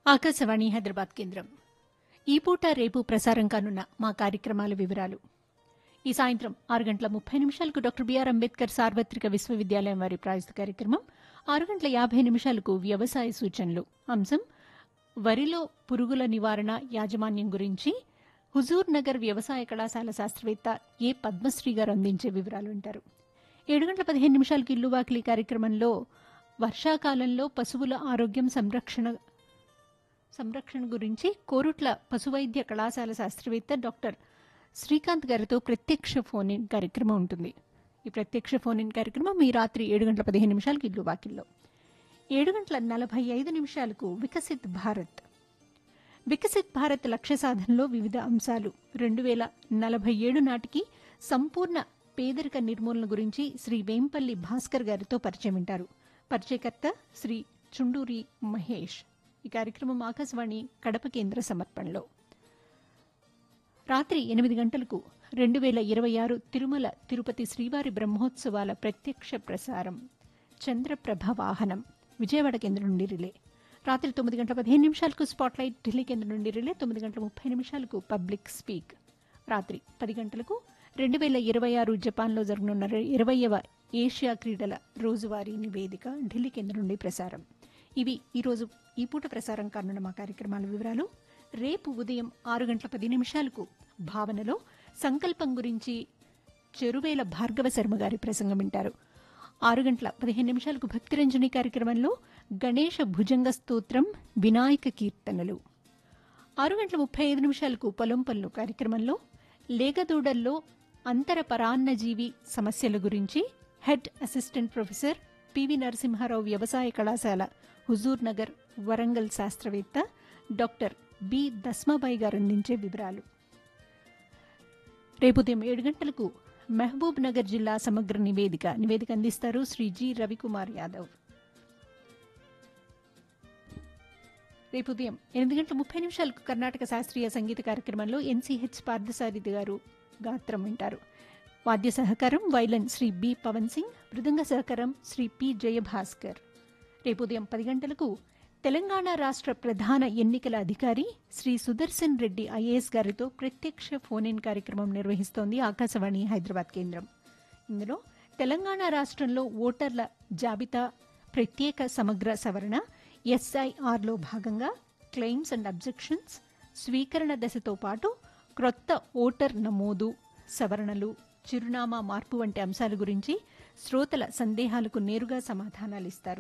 ఆకాశవాణి హైదరాబాద్ కేంద్రం ఈ పూట రేపు ప్రసారం కానున్న మా కార్యక్రమాల వివరాలు ఈ సాయంత్రం ఆరు గంటల ముప్పై నిమిషాలకు డాక్టర్ బిఆర్ అంబేద్కర్ సార్వత్రిక విశ్వవిద్యాలయం వారి ప్రాయస్త కార్యక్రమం ఆరు గంటల యాభై నిమిషాలకు వ్యవసాయ సూచనలు అంశం వరిలో పురుగుల నివారణ యాజమాన్యం గురించి హుజూర్ నగర్ వ్యవసాయ కళాశాల శాస్త్రవేత్త ఏ పద్మశ్రీ గారు అందించే వివరాలు వింటారు ఏడు గంటల పదిహేను నిమిషాలకు ఇల్లు వాకిలి కార్యక్రమంలో వర్షాకాలంలో పశువుల ఆరోగ్యం సంరక్షణ సంరక్షణ గురించి కోరుట్ల పశువైద్య కళాశాల శాస్త్రవేత్త డాక్టర్ శ్రీకాంత్ గారితో ప్రత్యక్ష ఫోన్ ఇన్ కార్యక్రమం ఉంటుంది ఈ ప్రత్యక్ష ఫోన్ ఇన్ కార్యక్రమం ఈ రాత్రి ఏడు గంటల పదిహేను నిమిషాలకు ఇల్లు వాకిల్లో ఏడు గంటల నలభై ఐదు నిమిషాలకు వికసిత్ భారత్ వికసిత్ భారత్ లక్ష్య సాధనలో వివిధ అంశాలు రెండు వేల నలభై ఏడు నాటికి సంపూర్ణ పేదరిక నిర్మూలన గురించి శ్రీ వేంపల్లి భాస్కర్ గారితో పరిచయం వింటారు పరిచయకర్త శ్రీ చుండూరి మహేష్ ఈ కార్యక్రమం ఆకాశవాణి కడప కేంద్ర సమర్పణలో రాత్రి ఎనిమిది గంటలకు రెండు వేల ఇరవై ఆరు తిరుమల తిరుపతి శ్రీవారి బ్రహ్మోత్సవాల ప్రత్యక్ష ప్రసారం చంద్రప్రభ వాహనం విజయవాడ కేంద్రం నుండి రిలే రాత్రి తొమ్మిది గంటల పదిహేను నిమిషాలకు స్పాట్లైట్ ఢిల్లీ కేంద్రం నుండి రిలే తొమ్మిది గంటల ముప్పై నిమిషాలకు పబ్లిక్ స్పీక్ రాత్రి పది గంటలకు రెండు వేల ఇరవై ఆరు జపాన్లో జరగనున్న ఇరవయవ ఏషియా క్రీడల రోజువారీ నివేదిక ఢిల్లీ కేంద్రం నుండి ప్రసారం ఇవి ఈరోజు ఈ పూట ప్రసారం కానున్న మా కార్యక్రమాల వివరాలు రేపు ఉదయం ఆరు గంటల పది నిమిషాలకు భావనలో సంకల్పం గురించి చెరువేల భార్గవ శర్మ గారి ప్రసంగం వింటారు ఆరు గంటల పదిహేను నిమిషాలకు భక్తిరంజని కార్యక్రమంలో గణేష భుజంగ స్తోత్రం వినాయక కీర్తనలు ఆరు గంటల ముప్పై ఐదు నిమిషాలకు పొలం పనులు కార్యక్రమంలో లేగదూడల్లో అంతర పరాన్నజీవి సమస్యల గురించి head assistant professor PV Narasimha Rao వ్యవసాయ కళాశాల హుజూర్ నగర్ వరంగల్ శాస్త్రవేత్త డాక్టర్ బి దస్మాబాయి గారు అందించే వివరాలు రేపు ఉదయం ఏడు గంటలకు మహబూబ్ నగర్ జిల్లా సమగ్ర నివేదిక నివేదిక అందిస్తారు శ్రీ జి రవికుమార్ యాదవ్ రేపు ఉదయం ఎనిమిది గంటల ముప్పై నిమిషాలకు కర్ణాటక శాస్త్రీయ సంగీత కార్యక్రమంలో ఎన్సీహెచ్ పార్థసారథి గారు గాత్రం వింటారు వాద్య సహకారం వైలన్ శ్రీ బి పవన్ సింగ్ మృదంగ సహకారం శ్రీ పి జయభాస్కర్ రేపు ఉదయం పది గంటలకు తెలంగాణ రాష్ట్ర ప్రధాన ఎన్నికల అధికారి శ్రీ సుదర్శన్ రెడ్డి ఐఏఎస్ గారితో ప్రత్యక్ష ఫోన్ ఇన్ కార్యక్రమం నిర్వహిస్తోంది ఆకాశవాణి హైదరాబాద్ కేంద్రం ఇందులో తెలంగాణ రాష్ట్రంలో ఓటర్ల జాబితా ప్రత్యేక సమగ్ర సవరణ ఎస్ఐఆర్లో భాగంగా క్లెయిమ్స్ అండ్ అబ్జెక్షన్స్ స్వీకరణ దశతో పాటు క్రొత్త ఓటర్ నమోదు సవరణలు చిరునామా మార్పు వంటి అంశాల గురించి శ్రోతల సందేహాలకు నేరుగా సమాధానాలు ఇస్తారు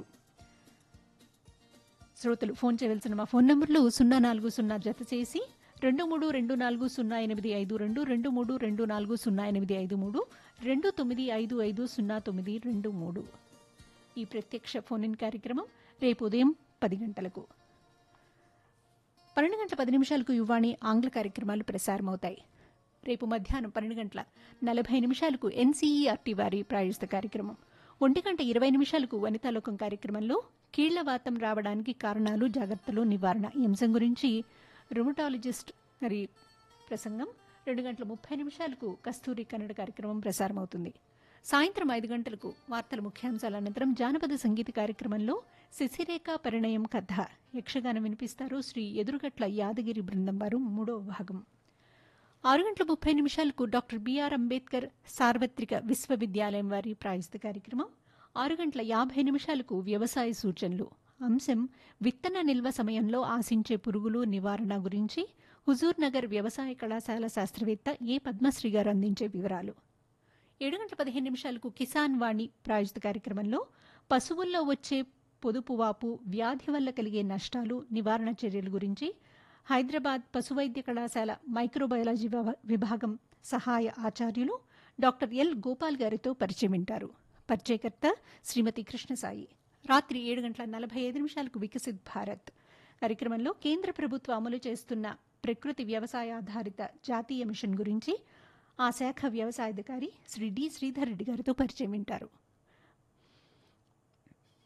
శ్రోతలు ఫోన్ చేయవలసిన మా ఫోన్ నంబర్లు సున్నా నాలుగు సున్నా జత చేసి రెండు మూడు రెండు నాలుగు సున్నా ఎనిమిది ఐదు రెండు రెండు మూడు రెండు నాలుగు సున్నా ఎనిమిది ఐదు మూడు రెండు తొమ్మిది ఐదు ఐదు సున్నా తొమ్మిది రెండు మూడు ఈ ప్రత్యక్ష ఫోన్ ఇన్ కార్యక్రమం రేపు ఉదయం పది గంటలకు పన్నెండు గంటల పది నిమిషాలకు యువాణి ఆంగ్ల కార్యక్రమాలు ప్రసారమవుతాయి రేపు మధ్యాహ్నం పన్నెండు గంటల నలభై నిమిషాలకు ఎన్సీఈఆర్టీ వారి ప్రాయోజిత కార్యక్రమం ఒంటి గంట ఇరవై నిమిషాలకు వనితాలోకం కార్యక్రమంలో కీళ్లవాతం రావడానికి కారణాలు జాగ్రత్తలు నివారణ ఈ అంశం గురించి రుమటాలజిస్ట్ గారి ప్రసంగం రెండు గంటల ముప్పై నిమిషాలకు కస్తూరి కన్నడ కార్యక్రమం ప్రసారమవుతుంది సాయంత్రం ఐదు గంటలకు వార్తల ముఖ్యాంశాల అనంతరం జానపద సంగీత కార్యక్రమంలో శశిరేఖ పరిణయం కథ యక్షగానం వినిపిస్తారు శ్రీ ఎదురుగట్ల యాదగిరి బృందం వారు మూడో భాగం ఆరు గంటల ముప్పై నిమిషాలకు డాక్టర్ బిఆర్ అంబేద్కర్ సార్వత్రిక విశ్వవిద్యాలయం వారి ప్రాయస్త కార్యక్రమం ఆరు గంటల యాభై నిమిషాలకు వ్యవసాయ సూచనలు అంశం విత్తన నిల్వ సమయంలో ఆశించే పురుగులు నివారణ గురించి హుజూర్ నగర్ వ్యవసాయ కళాశాల శాస్త్రవేత్త ఏ పద్మశ్రీ గారు అందించే వివరాలు ఏడు గంటల పదిహేను నిమిషాలకు కిసాన్ వాణి ప్రాయోజిత కార్యక్రమంలో పశువుల్లో వచ్చే పొదుపు వాపు వ్యాధి వల్ల కలిగే నష్టాలు నివారణ చర్యల గురించి హైదరాబాద్ పశువైద్య కళాశాల మైక్రోబయాలజీ విభాగం సహాయ ఆచార్యులు డాక్టర్ ఎల్ గోపాల్ గారితో పరిచయం వింటారు పరిచయకర్త శ్రీమతి కృష్ణసాయి రాత్రి ఏడు గంటల నలభై ఐదు నిమిషాలకు వికసిత్ భారత్ కార్యక్రమంలో కేంద్ర ప్రభుత్వం అమలు చేస్తున్న ప్రకృతి వ్యవసాయ ఆధారిత జాతీయ మిషన్ గురించి ఆ శాఖ వ్యవసాయాధికారి శ్రీ డి శ్రీధర్ రెడ్డి గారితో పరిచయం వింటారు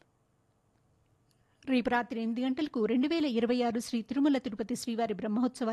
రేపు రాత్రి ఎనిమిది గంటలకు రెండు వేల ఇరవై ఆరు శ్రీ తిరుమల తిరుపతి శ్రీవారి బ్రహ్మోత్సవాల